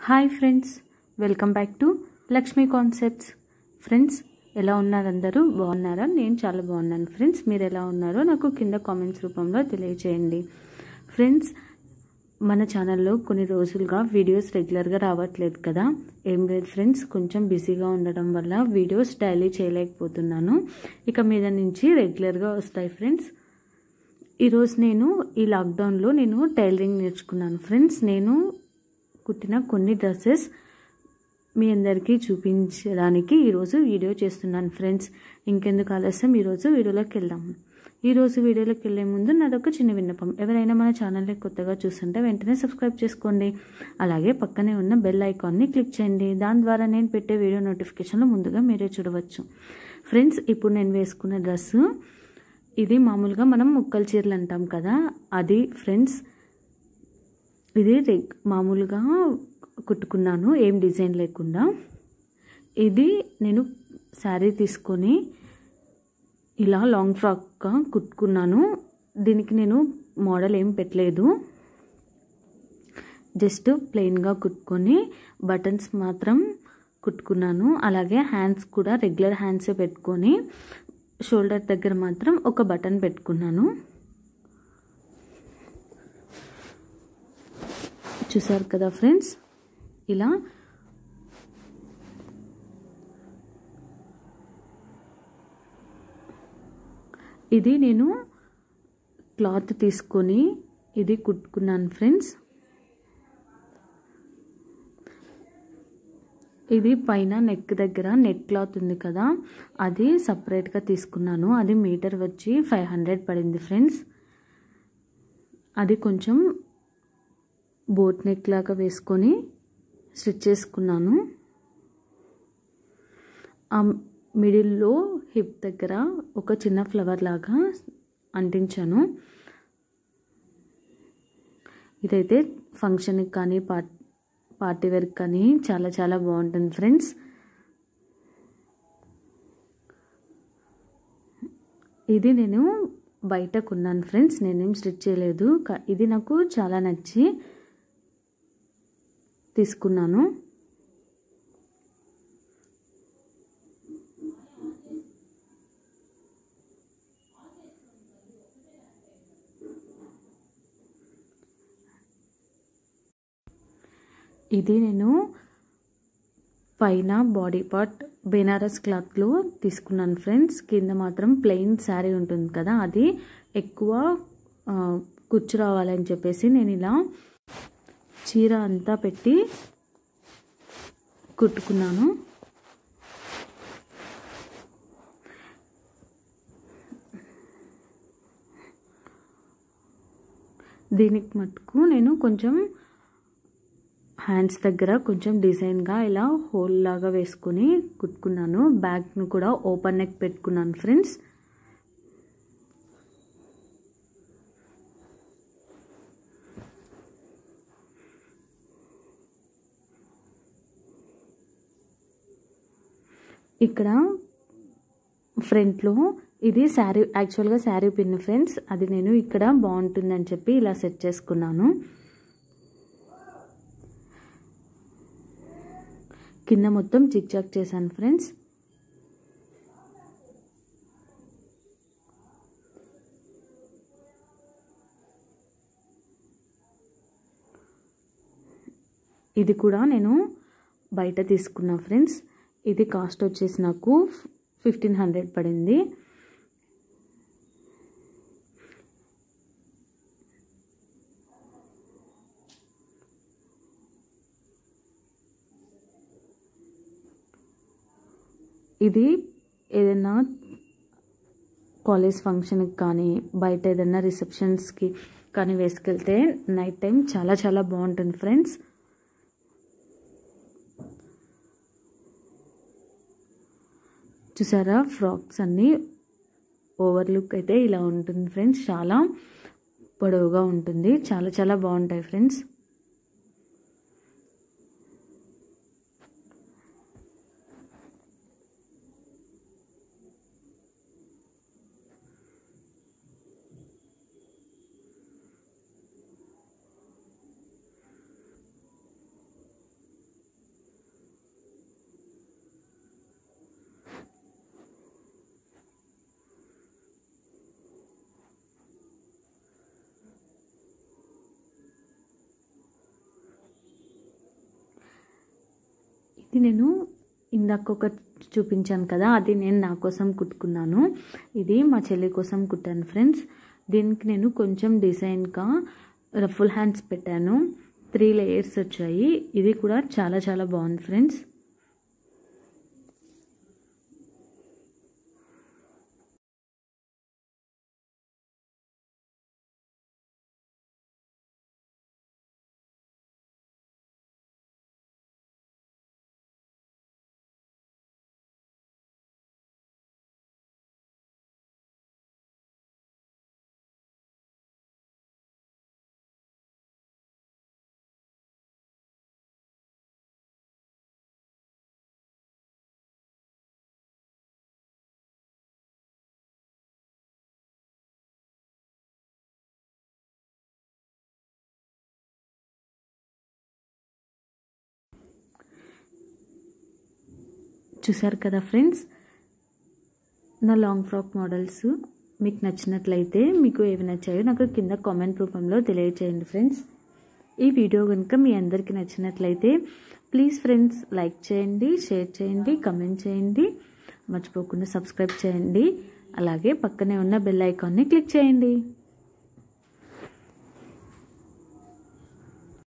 hi friends welcome back to Lakshmi concepts friends ఎలా ఉన్నారు అందరూ బాగున్నారా నేను చాలా బాగున్నాను ఫ్రెండ్స్ మీరు ఎలా ఉన్నారో నాకు కింద కామెంట్స్ రూపంలో తెలియజేయండి ఫ్రెండ్స్ మన ఛానల్లో కొన్ని రోజులుగా వీడియోస్ రెగ్యులర్గా రావట్లేదు కదా ఏం లేదు ఫ్రెండ్స్ కొంచెం బిజీగా ఉండడం వల్ల వీడియోస్ డైలీ చేయలేకపోతున్నాను ఇక మీద నుంచి రెగ్యులర్గా వస్తాయి ఫ్రెండ్స్ ఈరోజు నేను ఈ లాక్డౌన్లో నేను టైలరింగ్ నేర్చుకున్నాను ఫ్రెండ్స్ నేను కుట్టిన కొన్ని డ్రెస్సెస్ మీ అందరికీ చూపించడానికి ఈరోజు వీడియో చేస్తున్నాను ఫ్రెండ్స్ ఇంకెందుకు ఆలస్యం ఈరోజు వీడియోలోకి వెళ్దాము ఈరోజు వీడియోలోకి వెళ్ళే ముందు నాదొక చిన్న విన్నపం ఎవరైనా మన ఛానల్ని కొత్తగా చూస్తుంటే వెంటనే సబ్స్క్రైబ్ చేసుకోండి అలాగే పక్కనే ఉన్న బెల్ ఐకాన్ని క్లిక్ చేయండి దాని ద్వారా నేను పెట్టే వీడియో నోటిఫికేషన్లు ముందుగా మీరే చూడవచ్చు ఫ్రెండ్స్ ఇప్పుడు నేను వేసుకున్న డ్రెస్సు ఇది మామూలుగా మనం ముక్కల చీరలు అంటాం కదా అది ఫ్రెండ్స్ ఇది రెగ్ మామూలుగా కుట్టుకున్నాను ఏం డిజైన్ లేకుండా ఇది నేను శారీ తీసుకొని ఇలా లాంగ్ ఫ్రాక్గా కుట్టుకున్నాను దీనికి నేను మోడల్ ఏం పెట్టలేదు జస్ట్ ప్లెయిన్గా కుట్టుకొని బటన్స్ మాత్రం కుట్టుకున్నాను అలాగే హ్యాండ్స్ కూడా రెగ్యులర్ హ్యాండ్సే పెట్టుకొని షోల్డర్ దగ్గర మాత్రం ఒక బటన్ పెట్టుకున్నాను చూసారు కదా ఫ్రెండ్స్ ఇలా ఇది నేను క్లాత్ తీసుకొని ఇది కుట్టుకున్నాను ఫ్రెండ్స్ ఇది పైన నెక్ దగ్గర నెట్ క్లాత్ ఉంది కదా అది సపరేట్గా తీసుకున్నాను అది మీటర్ వచ్చి ఫైవ్ హండ్రెడ్ పడింది ఫ్రెండ్స్ అది కొంచెం బోట్ నెక్ లాగా వేసుకొని స్టిచ్ చేసుకున్నాను ఆ మిడిల్లో హిప్ దగ్గర ఒక చిన్న ఫ్లవర్ లాగా అంటించాను ఇదైతే ఫంక్షన్కి కానీ పార్ట్ పార్టీ వేర్కి కానీ చాలా చాలా బాగుంటుంది ఫ్రెండ్స్ ఇది నేను బయట కొన్నాను ఫ్రెండ్స్ నేనేం స్టిచ్ చేయలేదు ఇది నాకు చాలా నచ్చి తీసుకున్నాను ఇది నేను పైన బాడీ పార్ట్ బెనారస్ క్లాత్లో తీసుకున్నాను ఫ్రెండ్స్ కింద మాత్రం ప్లెయిన్ శారీ ఉంటుంది కదా అది ఎక్కువ కుచ్చు రావాలని చెప్పేసి నేను ఇలా చీర అంతా పెట్టి కుట్టుకున్నాను దీనికి మటుకు నేను కొంచెం హ్యాండ్స్ దగ్గర కొంచెం డిజైన్గా ఇలా హోల్ లాగా వేసుకుని కుట్టుకున్నాను బ్యాగ్ను కూడా ఓపెన్ నెక్ పెట్టుకున్నాను ఫ్రెండ్స్ ఇక్కడ ఫ్రంట్లో ఇది శారీ యాక్చువల్గా శారీ పిన్ ఫ్రెండ్స్ అది నేను ఇక్కడ బాగుంటుందని చెప్పి ఇలా సెట్ చేసుకున్నాను కింద మొత్తం చిక్ చాక్ చేశాను ఫ్రెండ్స్ ఇది కూడా నేను బయట తీసుకున్నా ఫ్రెండ్స్ ఇది కాస్ట్ వచ్చేసి నాకు ఫిఫ్టీన్ హండ్రెడ్ పడింది ఇది ఏదైనా కాలేజ్ ఫంక్షన్కి కానీ బయట ఏదైనా రిసెప్షన్స్కి కానీ వేసుకెళ్తే నైట్ టైం చాలా చాలా బాగుంటుంది ఫ్రెండ్స్ చూసారా ఫ్రాక్స్ అన్నీ ఓవర్ లుక్ అయితే ఇలా ఉంటుంది ఫ్రెండ్స్ చాలా పొడవుగా ఉంటుంది చాలా చాలా బాగుంటాయి ఫ్రెండ్స్ ఇది నేను ఇందాక ఒక చూపించాను కదా అది నేను నా కోసం కుట్టుకున్నాను ఇది మా చెల్లి కోసం కుట్టాను ఫ్రెండ్స్ దీనికి నేను కొంచెం డిజైన్గా రఫుల్ హ్యాండ్స్ పెట్టాను త్రీ లేయర్స్ వచ్చాయి ఇది కూడా చాలా చాలా బాగుంది ఫ్రెండ్స్ చూసారు కదా ఫ్రెండ్స్ నా లాంగ్ ఫ్రాక్ మోడల్స్ మీకు నచ్చినట్లయితే మీకు ఏవి నచ్చాయో నాకు కింద కామెంట్ రూపంలో తెలియజేయండి ఫ్రెండ్స్ ఈ వీడియో కనుక మీ అందరికీ నచ్చినట్లయితే ప్లీజ్ ఫ్రెండ్స్ లైక్ చేయండి షేర్ చేయండి కమెంట్ చేయండి మర్చిపోకుండా సబ్స్క్రైబ్ చేయండి అలాగే పక్కనే ఉన్న బెల్ ఐకాన్ని క్లిక్ చేయండి